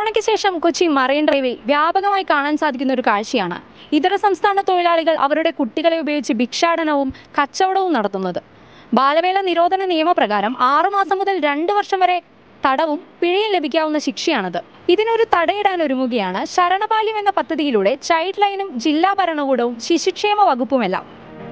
കൊറോണയ്ക്ക് ശേഷം കൊച്ചി മറൈൻ ഡ്രൈവിൽ വ്യാപകമായി കാണാൻ സാധിക്കുന്ന ഒരു കാഴ്ചയാണ് ഇതര സംസ്ഥാന തൊഴിലാളികൾ അവരുടെ കുട്ടികളെ ഉപയോഗിച്ച് ഭിക്ഷാടനവും കച്ചവടവും നടത്തുന്നത് ബാലവേല നിരോധന നിയമപ്രകാരം ആറുമാസം മുതൽ രണ്ട് വർഷം വരെ തടവും പിഴയും ലഭിക്കാവുന്ന ശിക്ഷയാണത് ഇതിനൊരു തടയിടാൻ ഒരുങ്ങുകയാണ് ശരണപാല്യം എന്ന പദ്ധതിയിലൂടെ ചൈൽഡ് ലൈനും ജില്ലാ ഭരണകൂടവും ശിശുക്ഷേമ വകുപ്പുമെല്ലാം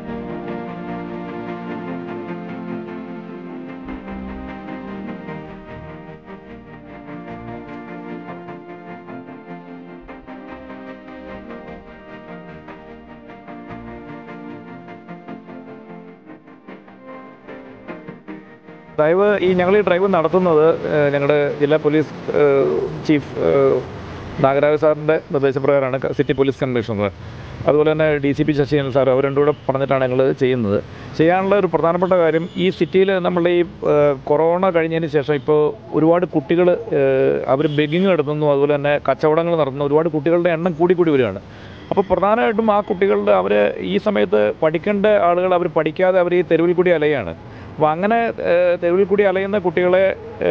ഡ്രൈവ് ഈ ഞങ്ങൾ ഈ ഡ്രൈവ് നടത്തുന്നത് ഏഹ്, ഞങ്ങളുടെ ജില്ലാ പോലീസ് ഏഹ്, ചീഫ് ഏഹ്, നാഗരാജ് സാറിൻ്റെ നിർദ്ദേശപ്രകാരമാണ് ക- സിറ്റി പോലീസ് കമ്മീഷണർ അതുപോലെ തന്നെ D C P Sasikalan sir അവർ രണ്ടും കൂടെ പറഞ്ഞിട്ടാണ് ഞങ്ങൾ ചെയ്യുന്നത് ചെയ്യാനുള്ള ഒരു പ്രധാനപ്പെട്ട കാര്യം ഈ സിറ്റിയിൽ നമ്മൾ ഈ ഏഹ്, കൊറോണ കഴിഞ്ഞതിന് ശേഷം ഇപ്പോൾ ഒരുപാട് കുട്ടികൾ അവർ ബെഗിങ് നടത്തുന്നു അതുപോലെ തന്നെ കച്ചവടങ്ങൾ നടത്തുന്നു ഒരുപാട് കുട്ടികളുടെ എണ്ണം കൂടി കൂടി വരികയാണ് അപ്പോൾ പ്രധാനമായിട്ടും ആ കുട്ടികളുടെ അവർ ഈ സമയത്ത് പഠിക്കേണ്ട ആളുകൾ അവർ പഠിക്കാതെ അവർ ഈ തെരുവിൽ കൂടി അലയാണ് അപ്പോൾ അങ്ങനെ ഏഹ്, തെരുവിൽ കൂടി അലയുന്ന കുട്ടികളെ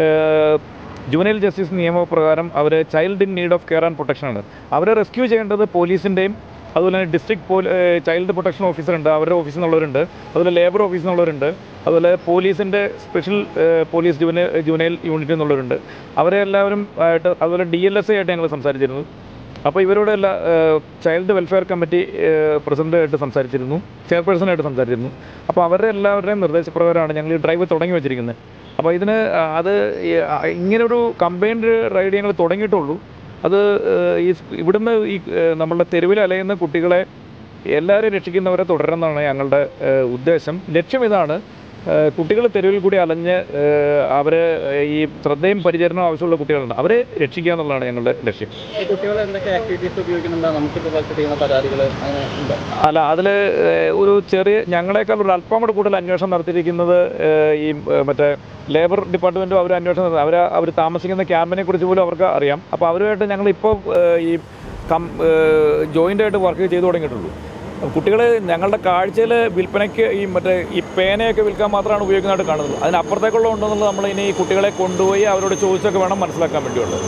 ജുവനൈൽ ജസ്റ്റിസ് നിയമപ്രകാരം അവർ child in need of care and പ്രൊട്ടക്ഷനാണ് അവരെ റെസ്ക്യൂ ചെയ്യേണ്ടത് പോലീസിൻ്റെയും അതുപോലെ തന്നെ district police child protection officer ഉണ്ട് അവരുടെ ഓഫീസിൽ നിന്നുള്ളവരുണ്ട് അതുപോലെ ലേബർ ഓഫീസിൽ നിന്നുള്ളവരുണ്ട് അതുപോലെ പോലീസിൻ്റെ സ്പെഷ്യൽ പോലീസ് ജുവനൈൽ ജുവനൈൽ യൂണിറ്റിൽ നിന്നുള്ളവരുണ്ട് അവരെ എല്ലാവരും ആയിട്ട് അതുപോലെ ഡി എൽ എസ് ആയിട്ട് ഞങ്ങൾ സംസാരിച്ചിരുന്നു അപ്പോൾ ഇവരോട് എല്ലാ ചൈൽഡ് വെൽഫെയർ കമ്മിറ്റി പ്രസിഡൻ്റായിട്ട് സംസാരിച്ചിരുന്നു ചെയർപേഴ്സണായിട്ട് സംസാരിച്ചിരുന്നു അപ്പോൾ അവരുടെ എല്ലാവരുടെയും നിർദ്ദേശപ്രകാരമാണ് ഞങ്ങൾ ഈ ഡ്രൈവ് തുടങ്ങി വെച്ചിരിക്കുന്നത് അപ്പോൾ ഇതിന് ആ, അത് ഈ, ആ, ഇങ്ങനൊരു കമ്പൈൻഡ് റൈഡ് ഞങ്ങൾ തുടങ്ങിയിട്ടുള്ളൂ അത് ഏഹ്, ഈ സ് ഇവിടുന്ന് ഈ ഏഹ്, നമ്മളുടെ തെരുവിൽ അലയുന്ന കുട്ടികളെ എല്ലാവരെയും രക്ഷിക്കുന്നവരെ തുടരുന്നതാണ് ഞങ്ങളുടെ ഏഹ്, ഉദ്ദേശം ലക്ഷ്യം ഇതാണ് കുട്ടികൾ തെരുവിൽ കൂടി അലഞ്ഞ് ഏഹ്, അവരെ ഈ ശ്രദ്ധയും പരിചരണവും ആവശ്യമുള്ള കുട്ടികളുണ്ട് അവരെ രക്ഷിക്കുക എന്നുള്ളതാണ് ഞങ്ങളുടെ ലക്ഷ്യം ഈ കുട്ടികൾ എന്തൊക്കെ ആക്ടിവിറ്റീസ് ഉപയോഗിക്കുന്നുണ്ടോ നമുക്കിപ്പോൾ പോലത്തെ ചെയ്യുന്ന പരാതികൾ അങ്ങനെ ഉണ്ടോ അല്ല അതിൽ ഒരു ചെറിയ ഞങ്ങളെക്കാൾ ഒരു അല്പം കൂടെ കൂടുതൽ അന്വേഷണം നടത്തിയിരിക്കുന്നത് ഏഹ്, ഈ ഏഹ്, മറ്റേ ലേബർ ഡിപ്പാർട്ട്മെൻറ്റും അവർ അന്വേഷണം നടത്തി അവർ അവർ താമസിക്കുന്ന ക്യാമ്പിനെ കുറിച്ച് പോലും അവർക്ക് അറിയാം അപ്പോൾ അവരുമായിട്ട് ഞങ്ങളിപ്പോൾ ഈ കം ജോയിൻ്റ് ആയിട്ട് വർക്ക് ചെയ്തു തുടങ്ങിയിട്ടുള്ളൂ കുട്ടികൾ ഞങ്ങളുടെ കാഴ്ചയിൽ വിൽപ്പനയ്ക്ക് ഈ മറ്റേ ഈ പേനയൊക്കെ വിൽക്കാൻ മാത്രമാണ് ഉപയോഗിക്കുന്നതായിട്ട് കാണുന്നത് അതിനപ്പുറത്തേക്കുള്ള ഉണ്ടെന്നുള്ളത് നമ്മൾ ഇനി ഈ കുട്ടികളെ കൊണ്ടുപോയി അവരോട് ചോദിച്ചൊക്കെ വേണം മനസ്സിലാക്കാൻ വേണ്ടിയുള്ളത്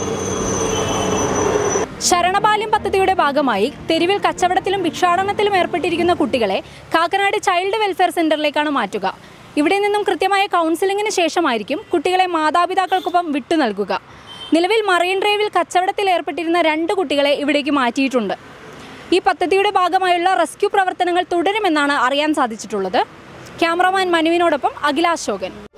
ശരണബാല്യം പദ്ധതിയുടെ ഭാഗമായി തെരുവിൽ കച്ചവടത്തിലും ഭിക്ഷാടനത്തിലും ഏർപ്പെട്ടിരിക്കുന്ന കുട്ടികളെ കാക്കനാട് ചൈൽഡ് വെൽഫെയർ സെന്ററിലേക്കാണ് മാറ്റുക ഇവിടെ നിന്നും കൃത്യമായ കൗൺസിലിംഗിന് ശേഷമായിരിക്കും കുട്ടികളെ മാതാപിതാക്കൾക്കൊപ്പം വിട്ടു നൽകുക നിലവിൽ മറൈൻ ഡ്രൈവിൽ കച്ചവടത്തിൽ ഏർപ്പെട്ടിരുന്ന രണ്ട് കുട്ടികളെ ഇവിടേക്ക് മാറ്റിയിട്ടുണ്ട് ഈ പദ്ധതിയുടെ ഭാഗമായുള്ള റെസ്ക്യൂ പ്രവർത്തനങ്ങൾ തുടരുമെന്നാണ് അറിയാൻ സാധിച്ചിട്ടുള്ളത് ക്യാമറമാൻ മനുവിനോടൊപ്പം അഖിലാശോകൻ